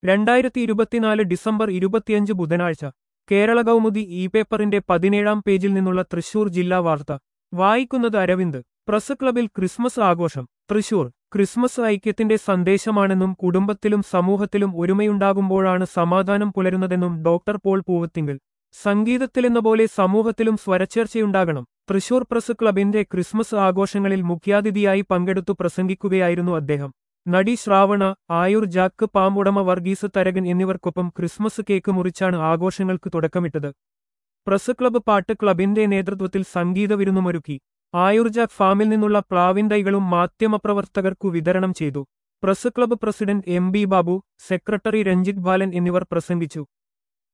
രണ്ടായിരത്തി ഇരുപത്തിനാല് ഡിസംബർ ഇരുപത്തിയഞ്ച് ബുധനാഴ്ച കേരള കൗമുദി ഇ പേപ്പറിന്റെ പതിനേഴാം പേജിൽ നിന്നുള്ള തൃശൂർ ജില്ലാ വാർത്ത വായിക്കുന്നത് അരവിന്ദ് പ്രസ് ക്ലബിൽ ക്രിസ്മസ് ആഘോഷം തൃശൂർ ക്രിസ്മസ് ഐക്യത്തിന്റെ സന്ദേശമാണെന്നും കുടുംബത്തിലും സമൂഹത്തിലും ഒരുമയുണ്ടാകുമ്പോഴാണ് സമാധാനം പുലരുന്നതെന്നും ഡോക്ടർ പോൾ പൂവത്തിങ്കൽ സംഗീതത്തിലെന്ന പോലെ സമൂഹത്തിലും സ്വരച്ചേർച്ചയുണ്ടാകണം തൃശൂർ പ്രസ് ക്ലബിന്റെ ക്രിസ്മസ് ആഘോഷങ്ങളിൽ മുഖ്യാതിഥിയായി പങ്കെടുത്തു പ്രസംഗിക്കുകയായിരുന്നു അദ്ദേഹം നടി ശ്രാവണ ആയുർ ജാക്ക് പാമ്പുടമ വർഗീസ് തരകൻ എന്നിവർക്കൊപ്പം ക്രിസ്മസ് കേക്ക് മുറിച്ചാണ് ആഘോഷങ്ങൾക്ക് തുടക്കമിട്ടത് പ്രസ് ക്ലബ്ബ് പാട്ട് ക്ലബിന്റെ നേതൃത്വത്തിൽ സംഗീത വിരുന്നുമൊരുക്കി ആയുർജാക് ഫാമിൽ നിന്നുള്ള പ്ലാവിൻ തൈകളും മാധ്യമപ്രവർത്തകർക്കു വിതരണം ചെയ്തു press club president M B Babu secretary Ranjith Balan എന്നിവർ പ്രസംഗിച്ചു